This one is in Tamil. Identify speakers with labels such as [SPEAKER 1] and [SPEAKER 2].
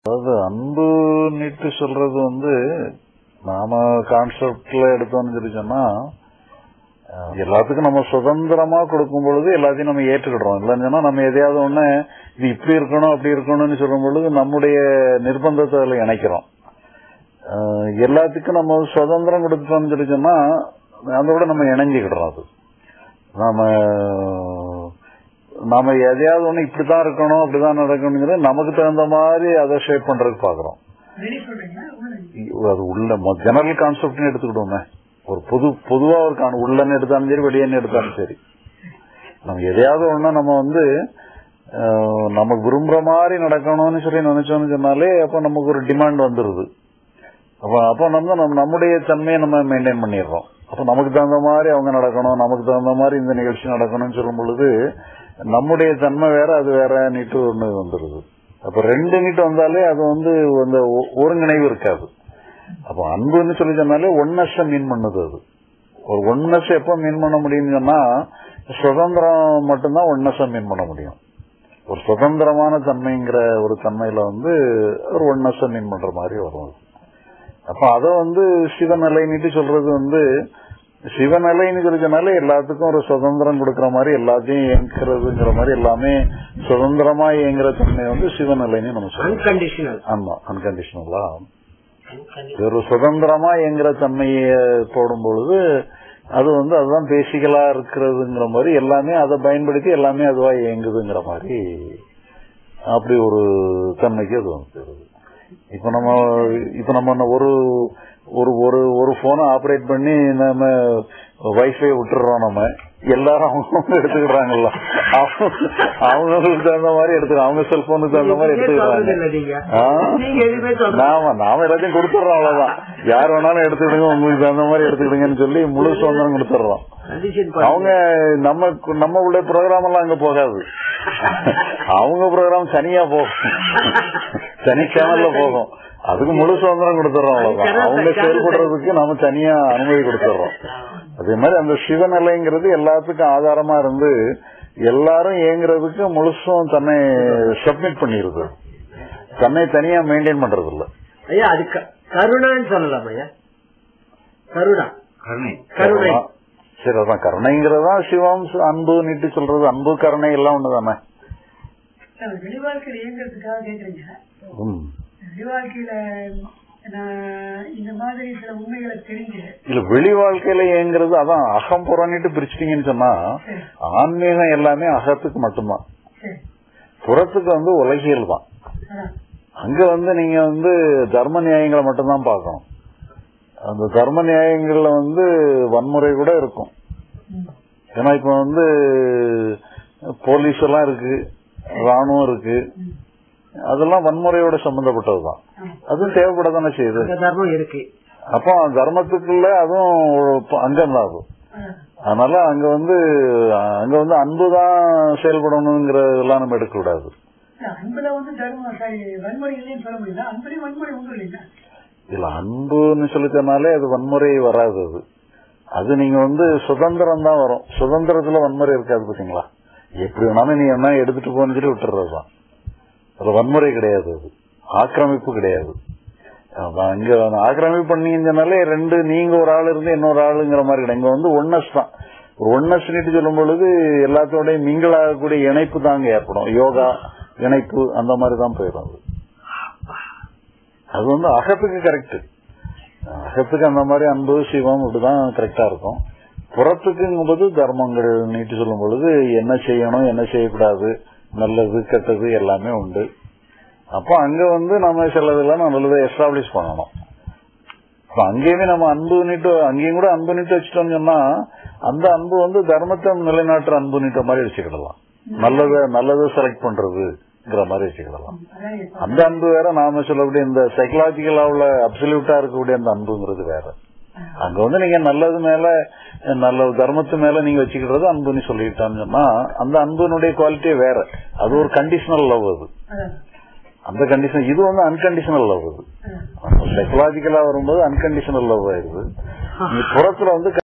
[SPEAKER 1] அதாவது அன்புன்னுட்டு சொல்றது வந்து நாம கான்செப்ட்ல எடுத்தோம்னு சொல்லி சொன்னா அஹ், எல்லாத்துக்கும் நம்ம சுதந்திரமா கொடுக்கும் பொழுது எல்லாத்தையும் நம்ம ஏற்றுக்கிடுறோம் இல்லைன்னு சொன்னா நம்ம எதையாவது ஒண்ணு இது இப்படி இருக்கணும் அப்படி இருக்கணும்னு சொல்லும் பொழுது நம்முடைய நிர்பந்தத்தை அதுல இணைக்கிறோம் அஹ், எல்லாத்துக்கும் நம்ம சுதந்திரம் கொடுத்துட்டோம்னு சொல்லி சொன்னா அதோட நம்ம இணைஞ்சுக்கிடுறோம் அது நாம நாம எதையாவது ஒண்ணு இப்படித்தான் இருக்கணும் அப்படிதான் நடக்கணுங்கிறது நமக்கு தகுந்த மாதிரி அதை ஷேப் பண்றதுக்கு பாக்குறோம்
[SPEAKER 2] வெளியே சொல்றீங்களா உள்ள
[SPEAKER 1] அது உள்ள ஜெனரல் கான்செப்ட்னு எடுத்துக்கிடுவோமே ஒரு பொது பொதுவா ஒரு கான் உள்ளன்னு எடுத்தாலும் சரி வெளியன்னு எடுத்தாலும் சரி நம்ம எதையாவது ஒண்ணு நம்ம வந்து அஹ், நமக்கு விரும்புற மாதிரி நடக்கணும்னு சொல்லி நினைச்சோம்னு சொன்னாலே அப்ப நமக்கு ஒரு டிமாண்ட் வந்துருது அப்ப அப்ப நம்ம நம்ம- நம்முடைய தன்மையை நம்ம மெயின்டைன் பண்ணிடுறோம் அப்ப நமக்கு தகுந்த மாதிரி அவங்க நடக்கணும் நமக்கு தகுந்த மாதிரி இந்த நிகழ்ச்சி நடக்கணும்னு சொல்லும் பொழுது நம்முடைய தன்மை வேற அது வேற நீட்டு ஒண்ணு வந்துருது அப்ப ரெண்டு நீட்டு வந்தாலே அது வந்து அந்த ஒ- ஒருங்கிணைவு இருக்காது அப்ப அன்புன்னு சொல்லி சொன்னாலே ஒன்னஸ் மீன் பண்ணுது அது ஒரு ஒன்னஸ் எப்ப மீன் பண்ண முடியும்னு சொன்னா சுதந்திரம் மட்டும்தான் ஒன்னஸ் மீன் பண்ண முடியும் ஒரு சுதந்திரமான தன்மைங்கிற ஒரு தன்மையில வந்து ஒரு ஒன்னஸ் மீன் பண்ற மாதிரி வரும் அது. அப்ப அத வந்து சிவநிலைன்னுட்டு சொல்றது வந்து சிவநிலைன்னு சொல்லிச்சனால எல்லாத்துக்கும் ஒரு சுதந்திரம் கொடுக்கற மாதிரி எல்லாத்தையும் இயங்குறதுங்கிற மாதிரி எல்லாமே சுதந்திரமா இயங்குற தன்மை வந்து சிவநிலைன்னு நம்ம சொல்றோம்
[SPEAKER 3] அன்கண்டிஷனல்
[SPEAKER 1] ஆமா அன்கண்டிஷனலா ஒரு சுதந்திரமா இயங்குற தன்மையை போடும் பொழுது அது வந்து அதுதான் பேசிக்கலா இருக்கிறதுங்கிற மாதிரி எல்லாமே அதை பயன்படுத்தி எல்லாமே அதுவா இயங்குதுங்கிற மாதிரி அப்படி ஒரு தன்மைக்கு அது வந்து இப்ப நம்ம இப்ப நம்ம ஒரு ஒரு ஒரு ஒரு போனை ஆபரேட் பண்ணி நம்ம வைஃபை விட்டுறோம் நம்ம எல்லாரும் அவங்க எடுத்துக்கிறாங்கல்ல அவங்க அவங்களுக்கு தகுந்த மாதிரி எடுத்துக்கிறோம் அவங்க செல்போனுக்கு தகுந்த மாதிரி எடுத்துக்கிறாங்க
[SPEAKER 3] நீங்க
[SPEAKER 1] ஆ?
[SPEAKER 3] நீங்க எதுவுமே சொல்றது
[SPEAKER 1] நாம நாம எல்லாத்தையும் கொடுத்துறோம் அவ்வளவுதான் யார் வேணாலும் எடுத்துக்கிடுங்க உங்களுக்கு தகுந்த மாதிரி எடுத்துக்கிடுங்கன்னு சொல்லி முழு சுதந்திரம் கொடுத்துறோம்
[SPEAKER 3] கண்டிஷன்
[SPEAKER 1] அவங்க நம்ம நம்ம உள்ள ப்ரோக்ராம் எல்லாம் அங்க போகாது அவங்க ப்ரோக்ராம் தனியா போகும் தனி சேனல்ல போகும் அதுக்கு முழு சுதந்திரம் கொடுத்துறோம் அவ்வளவுதான் அவங்க செயல்படுறதுக்கு நாம தனியா அனுமதி கொடுத்துறோம் அதே மாதிரி அந்த சிவநிலைங்கிறது எல்லாத்துக்கும் ஆதாரமா இருந்து எல்லாரும் இயங்குறதுக்கு முழுசும் தன்னை சப்மிட் பண்ணிருது தன்னை தனியா மெயின்டைன் பண்றது இல்ல
[SPEAKER 3] ஐயா அது க- கருணான்னு சொல்லலாம் ஐயா கருணா
[SPEAKER 4] கருணை
[SPEAKER 3] கருணை
[SPEAKER 1] சரி அதான் கருணைங்கிறதா சிவம் அன்பு நீட்டு சொல்றது அன்பு கருணை எல்லாம் ஒண்ணுதானே
[SPEAKER 2] சார் வெளிவாழ்க்கையில இயங்குறதுக்காக கேக்குறீங்க
[SPEAKER 1] ம்.
[SPEAKER 2] வெளிவாழ்க்கையில நான் இந்த மாதிரி சில உண்மைகளை தெரிஞ்சு
[SPEAKER 1] இல்ல வெளி வாழ்க்கையில ஏங்குறது அதான் அகம் புறணிட்டு பிரிச்சிட்டீங்கன்னு சொன்னா
[SPEAKER 2] சரி
[SPEAKER 1] ஆன்மீகம் எல்லாமே அகத்துக்கு மட்டும்தான்
[SPEAKER 2] சரி
[SPEAKER 1] புறத்துக்கு வந்து உலகியல் தான்
[SPEAKER 2] அதான்
[SPEAKER 1] அங்க வந்து நீங்க வந்து தர்ம நியாயங்களை மட்டும்தான் பார்க்கணும் அந்த தர்ம நியாயங்கள்ல வந்து வன்முறை கூட இருக்கும்
[SPEAKER 2] ம்.
[SPEAKER 1] ஏன்னா இப்ப வந்து போலீஸ் எல்லாம் இருக்கு ராணுவம் இருக்கு
[SPEAKER 2] ம்.
[SPEAKER 1] அதெல்லாம் வன்முறையோட சம்பந்தப்பட்டதுதான்
[SPEAKER 2] ஆமா.
[SPEAKER 1] அதுவும் தேவைப்பட தானே செய்யுது
[SPEAKER 3] அந்த தர்மம் இருக்கு
[SPEAKER 1] அப்போ தர்மத்துக்குள்ள அதுவும் ஒரு ப- அங்கம் தான் அது
[SPEAKER 2] அதான்.
[SPEAKER 1] அதனால அங்க வந்து அங்க வந்து அன்புதான் செயல்படணுங்கிறதெல்லாம் நம்ம எடுக்க கூடாது
[SPEAKER 2] இல்ல, அன்புல வந்து தர்மம் சாரி வன்முறை இல்லைன்னு சொல்ல முடியல அன்புலயும் வன்முறை உண்டு இல்லைங்க
[SPEAKER 1] இல்ல அன்புன்னு சொல்லிட்டனாலே அது வன்முறை வராது அது அது நீங்க வந்து சுதந்திரம் தான் வரும் சுதந்திரத்துல வன்முறை இருக்காது பாத்தீங்களா எப்படி வேணாலும் நீ என்ன எடுத்துட்டு போன்னு சொல்லி விட்டுறதுதான் அது வன்முறை கிடையாது அது ஆக்கிரமிப்பு கிடையாது அதான் இங்க ஆக்கிரமிப்பு பண்ணீங்கன்னாலே ரெண்டு நீங்க ஒரு ஆள் இருந்து இன்னொரு ஆளுங்கிற மாதிரி கிடையாது இங்க வந்து ஒன்னஸ் தான் ஒரு ஒன்னஸ் சொல்லும் பொழுது எல்லாத்தோடய மிங்கிள் ஆகக்கூடிய இணைப்பு தாங்க ஏற்படும் யோகா இணைப்பு அந்த மாதிரி தான் போயிடும் அது அது வந்து அகத்துக்கு கரெக்ட் அகத்துக்கு அந்த மாதிரி அன்பு சிவம் இப்படிதான் கரெக்டா இருக்கும் புறத்துக்குங்கும்போது தர்மங்கள் நீட்டு சொல்லும் பொழுது என்ன செய்யணும் என்ன செய்யக்கூடாது நல்லது கெட்டது எல்லாமே உண்டு அப்போ அங்க வந்து நம்ம சிலதெல்லாம் நல்லதை எஸ்டாப்ளிஷ் பண்ணணும் அப்ப அங்கேயுமே நம்ம அன்பு நீட்டு அங்கேயும் கூட அன்பு நீட்டு வச்சுட்டோம்னு சொன்னா அந்த அன்பு வந்து தர்மத்தை நிலைநாட்டுற அன்பு நீட்ட மாதிரி வச்சுக்கிடலாம் நல்லதை நல்லதை செலக்ட் பண்றதுங்கிற மாதிரி வச்சுக்கிடலாம்
[SPEAKER 2] அதான் இப்ப
[SPEAKER 1] அந்த அன்பு வேற நாம சொல்லக்கூடிய இந்த சைக்கலாஜிக்கலா உள்ள அப்சல்யூட்டா இருக்கக்கூடிய அந்த அன்புங்கிறது வேற அங்க வந்து நீங்க நல்லது மேல நல்ல தர்மத்து மேல நீங்க வச்சுக்கிறது அன்புன்னு சொல்லிட்டான்னு சொன்னா அந்த அன்புனுடைய குவாலிட்டியே வேற அது ஒரு கண்டிஷனல் லவ் அது
[SPEAKER 2] அதான்
[SPEAKER 1] அந்த கண்டிஷன் இது வந்து அன்கண்டிஷனல் லவ் அது
[SPEAKER 2] அதான்
[SPEAKER 1] சைக்கலாஜிக்கலா வரும்போது அன்கண்டிஷனல் லவ் ஆயிருது நீ புறத்துல வந்து